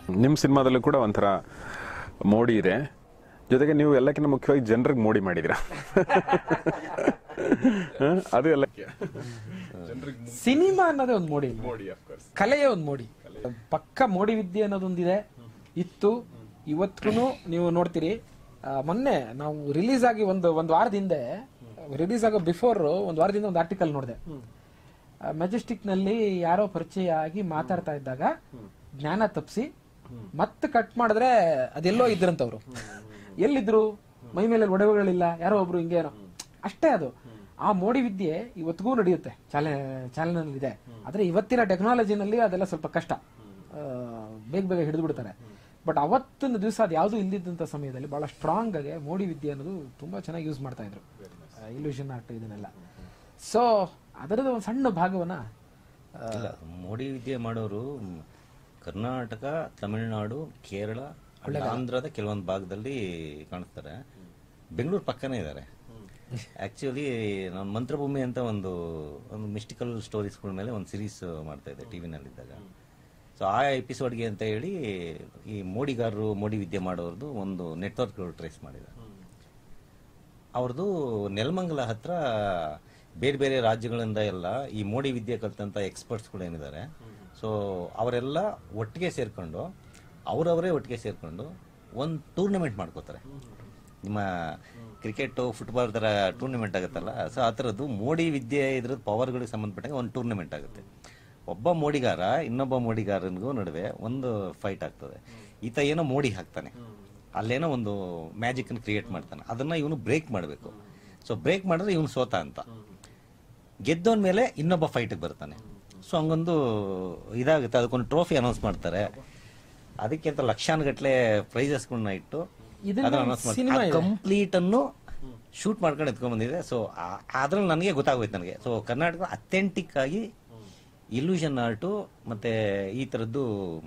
ನಿಮ್ಮ ಸಿನಿಮಾದಲ್ಲೂ ಕೂಡ ಒಂಥರ ಮೋಡಿ ಇದೆ ಜೊತೆಗೆ ನೀವು ಎಲ್ಲಕ್ಕಿಂತ ಮುಖ್ಯವಾಗಿ ಜನರಿಗೆ ಮೋಡಿ ಮಾಡಿದಿರ ಅದು ಎಲ್ಲ ಸಿನಿಮಾ ಅನ್ನೋದೇ ಒಂದು ಮೋಡಿ ಕಲೆಯೇ ಒಂದು ಮೋಡಿ ಪಕ್ಕ ಮೋಡಿ ವಿದ್ಯೆ ಅನ್ನೋದೊಂದಿದೆ ಇತ್ತು ಇವತ್ತಿಗೂ ನೀವು ನೋಡ್ತೀರಿ ಆ, ಮೊನ್ನೆ ನಾವು ರಿಲೀಸ್ ಆಗಿ ಒಂದು ಒಂದು ವಾರದ ಹಿಂದೆ ರಿಲೀಸ್ ಆಗೋ ಬಿಫೋರ್ ಒಂದು ವಾರದಿಂದ ಒಂದು ಆರ್ಟಿಕಲ್ ನೋಡಿದೆ ಮೆಜೆಸ್ಟಿಕ್ ನಲ್ಲಿ ಯಾರೋ ಪರಿಚಯ ಆಗಿ ಮಾತಾಡ್ತಾ ಇದ್ದಾಗ ಜ್ಞಾನ ತಪ್ಪಿಸಿ ಮತ್ತೆ ಕಟ್ ಮಾಡಿದ್ರೆ ಅದೆಲ್ಲೋ ಇದ್ರಂತವ್ರು ಎಲ್ಲಿದ್ರು ಮೈ ಮೇಲೆ ಒಡವೆಗಳಿಲ್ಲ ಯಾರೋ ಒಬ್ರು ಹಿಂಗೇನೋ ಅಷ್ಟೇ ಅದು ಆ ಮೋಡಿ ವಿದ್ಯೆ ಇವತ್ತಿಗೂ ನಡೆಯುತ್ತೆ ಚಾಲೆ ಚಾಲನೆಯಲ್ಲಿದೆ ಆದ್ರೆ ಇವತ್ತಿನ ಟೆಕ್ನಾಲಜಿನಲ್ಲಿ ಅದೆಲ್ಲ ಸ್ವಲ್ಪ ಕಷ್ಟ ಆ, ಬೇಗ ಬೇಗ ಹಿಡಿದು ಬಿಡ್ತಾರೆ ಬಟ್ ಅವತ್ತಿನ ದಿವಸ ಅದು ಯಾವುದು ಇಲ್ದಿದ್ದಂಥ ಸಮಯದಲ್ಲಿ ಬಹಳ ಸ್ಟ್ರಾಂಗ್ ಆಗಿ ಮೋಡಿ ವಿದ್ಯೆ ಅನ್ನೋದು ತುಂಬಾ ಚೆನ್ನಾಗಿ ಯೂಸ್ ಮಾಡ್ತಾ ಇದ್ರು ಇಲ್ಯೂಷನ್ ಆರ್ಟ್ ಇದನ್ನೆಲ್ಲ ಸೊ ಅದರದ ಒಂದು ಸಣ್ಣ ಭಾಗವನ್ನ ಆ, ಇಲ್ಲ ಮೋಡಿ ವಿದ್ಯೆ ಮಾಡೋರು ಮ್, ಕರ್ನಾಟಕ ತಮಿಳುನಾಡು ಕೇರಳ ಆಂಧ್ರದ ಕೆಲವೊಂದು ಭಾಗದಲ್ಲಿ ಕಾಣಿಸ್ತಾರೆ ಬೆಂಗಳೂರು ಪಕ್ಕನೇ ಇದ್ದಾರೆ ಆಕ್ಚುಲಿ ನಾನು ಮಂತ್ರಭೂಮಿ ಅಂತ ಒಂದು ಒಂದು ಮಿಸ್ಟಿಕಲ್ ಸ್ಟೋರೀಸ್ಗಳ ಮೇಲೆ ಒಂದು ಸಿರೀಸ್ ಮಾಡ್ತಾ ಇದ್ದೆ ಟಿ ವಿನಲ್ಲಿದ್ದಾಗ ಸೊ ಆ ಎಪಿಸೋಡ್ಗೆ ಅಂತ ಹೇಳಿ ಈ ಮೋಡಿಗಾರರು ಮೋಡಿ ವಿದ್ಯೆ ಮಾಡೋರ್ದು ಒಂದು ನೆಟ್ವರ್ಕ್ ಟ್ರೇಸ್ ಮಾಡಿದ್ದಾರೆ ಅವ್ರದ್ದು ನೆಲಮಂಗಲ ಹತ್ರ ಬೇರೆ ಬೇರೆ ರಾಜ್ಯಗಳಿಂದ ಎಲ್ಲ ಈ ಮೋಡಿ ವಿದ್ಯೆ ಕಲ್ತಂತ ಎಕ್ಸ್ಪರ್ಟ್ಸ್ಗಳು ಏನಿದ್ದಾರೆ ಸೊ ಅವರೆಲ್ಲ ಒಟ್ಟಿಗೆ ಸೇರ್ಕೊಂಡು ಅವರವರೇ ಒಟ್ಟಿಗೆ ಸೇರ್ಕೊಂಡು ಒಂದು ಟೂರ್ನಮೆಂಟ್ ಮಾಡ್ಕೋತಾರೆ ನಿಮ್ಮ ಕ್ರಿಕೆಟ್ ಫುಟ್ಬಾಲ್ ಥರ ಟೂರ್ನಮೆಂಟ್ ಆಗುತ್ತಲ್ಲ ಸೊ ಆ ಥರದ್ದು ಮೋಡಿ ವಿದ್ಯೆ ಇದ್ರದ್ದು ಪವರ್ಗಳಿಗೆ ಸಂಬಂಧಪಟ್ಟಂಗೆ ಒಂದು ಟೂರ್ನಮೆಂಟ್ ಆಗುತ್ತೆ ಒಬ್ಬ ಮೋಡಿಗಾರ ಇನ್ನೊಬ್ಬ ಮೋಡಿಗಾರನಿಗೂ ನಡುವೆ ಒಂದು ಫೈಟ್ ಆಗ್ತದೆ ಈತ ಏನೋ ಮೋಡಿ ಹಾಕ್ತಾನೆ ಅಲ್ಲೇನೋ ಒಂದು ಮ್ಯಾಜಿಕ್ ಕ್ರಿಯೇಟ್ ಮಾಡ್ತಾನೆ ಅದನ್ನ ಇವನು ಬ್ರೇಕ್ ಮಾಡಬೇಕು ಸೊ ಬ್ರೇಕ್ ಮಾಡಿದ್ರೆ ಇವನು ಸೋತ ಅಂತ ಗೆದ್ದವನ್ ಮೇಲೆ ಇನ್ನೊಬ್ಬ ಫೈಟ್ಗೆ ಬರ್ತಾನೆ ಸೊ ಹಂಗೊಂದು ಇದಾಗುತ್ತೆ ಅದಕ್ಕೊಂದು ಟ್ರೋಫಿ ಅನೌನ್ಸ್ ಮಾಡ್ತಾರೆ ಅದಕ್ಕೆ ಅಂತ ಲಕ್ಷಾನುಗಟ್ಲೆ ಪ್ರೈಸಸ್ಗಳನ್ನ ಇಟ್ಟು ಇದನ್ನ ಅದನ್ನ ಅನೌನ್ಸ್ cinema ಮಾಡ್ತಾರೆ ಇದೆ. ಕಂಪ್ಲೀಟ್ ಅನ್ನು ಶೂಟ್ ಮಾಡ್ಕೊಂಡು ಎತ್ಕೊಂಡ್ ಬಂದಿದೆ ಸೊ ಅದ್ರಲ್ಲಿ ನನಗೆ ಗೊತ್ತಾಗೋಯ್ತು ನನಗೆ ಸೊ ಕರ್ನಾಟಕ ಅಥೆಂಟಿಕ್ ಆಗಿ ಇಲ್ಯೂಷನ್ ಆರ್ಟು ಮತ್ತೆ ಈ ತರದ್ದು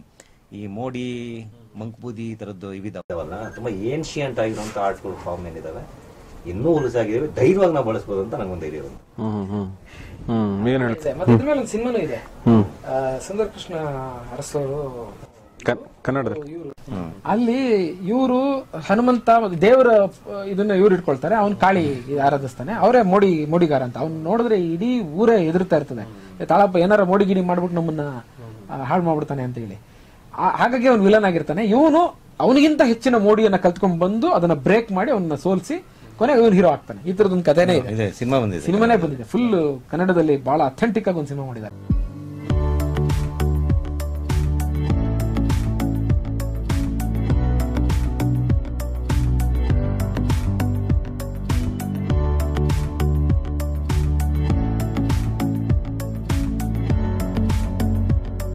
ಈ ಮೋಡಿ ಮಂಕ್ಬೂದಿ ಈ ತರದ್ದು ಇವಿದಾವಲ್ಲ ತುಂಬಾ ಏನ್ಶಿಯಂಟ್ ಆಗಿರುವಂತ ಆರ್ಟ್ಗಳು ಫಾರ್ಮ್ ಏನಿದಾವೆ ಇನ್ನೂ ಉಲಸಾಗಿದ್ದಾವೆ ಧೈರ್ಯವಾಗಿ ನಾವು ಬಳಸ್ಬೋದು ಅಂತ ನಂಗೊಂದು ಧೈರ್ಯ ಬಂತು ಹ್ಮ್ ಹ್ಮ್ ಹ್ಮ್ ಏನ್ ಹೇಳ್ತೀವಿ ಇದೆ. ಮತ್ತೆ ಇದ್ರ ಮೇಲೆ ಒಂದು ಸಿನಿಮಾನೂ ಇದೆ ಹ್ಮ್ ಆ, ಸುಂದರ ಕೃಷ್ಣ ಅರಸವರು ಕನ್- ಕನ್ನಡದಲ್ಲಿ ಇವರು ಅಲ್ಲಿ ಇವರು ಹನುಮಂತ ಮತ್ತು ದೇವರ ಆ, ಇದನ್ನ ಇವ್ರು ಇಟ್ಕೊಳ್ತಾರೆ ಅವ್ನು ಕಾಳಿ ಆರಾಧಿಸ್ತಾನೆ ಅವರೇ ಮೋಡಿ ಮೋಡಿಗಾರ ಅಂತ ಅವ್ನು ನೋಡಿದ್ರೆ ಇಡೀ ಊರೇ ಎದುರ್ತಾ ಇರ್ತದೆ ಏ, ತಾಳಪ್ಪ ಏನಾರ ಮೋಡಿ ಗಿಡಿ ಮಾಡ್ಬಿಟ್ಟು ನಮ್ಮನ್ನ ಆ, ಹಾಳು ಮಾಡ್ಬಿಡ್ತಾನೆ ಅಂತ ಹೇಳಿ ಆ- ಹಾಗಾಗಿ ಅವ್ನು ವಿಲನ್ ಆಗಿರ್ತಾನೆ ಇವನು ಅವನಿಗಿಂತ ಹೆಚ್ಚಿನ ಮೋಡಿಯನ್ನ ಕಲ್ತ್ಕೊಂಡ್ ಬಂದು ಅದನ್ನ ಬ್ರೇಕ್ ಮಾಡಿ ಅವನ್ನ ಸೋಲಿಸಿ ಕೊನೆಗೆ ಇವನು ಹೀರೋ ಆಗ್ತಾನೆ ಈ ತರದೊಂದು ಕಥೆನೇ ಇದೆ ಇದೆ ಸಿನಿಮಾ ಬಂದಿದೆ ಸಿನಿಮಾನೇ ಬಂದಿದೆ ಫುಲ್ ಕನ್ನಡದಲ್ಲಿ ಬಹಳ ಅಥೆಂಟಿಕ್ ಆಗಿ ಒಂದು ಸಿನಿಮಾ ಮಾಡಿದ್ದಾರೆ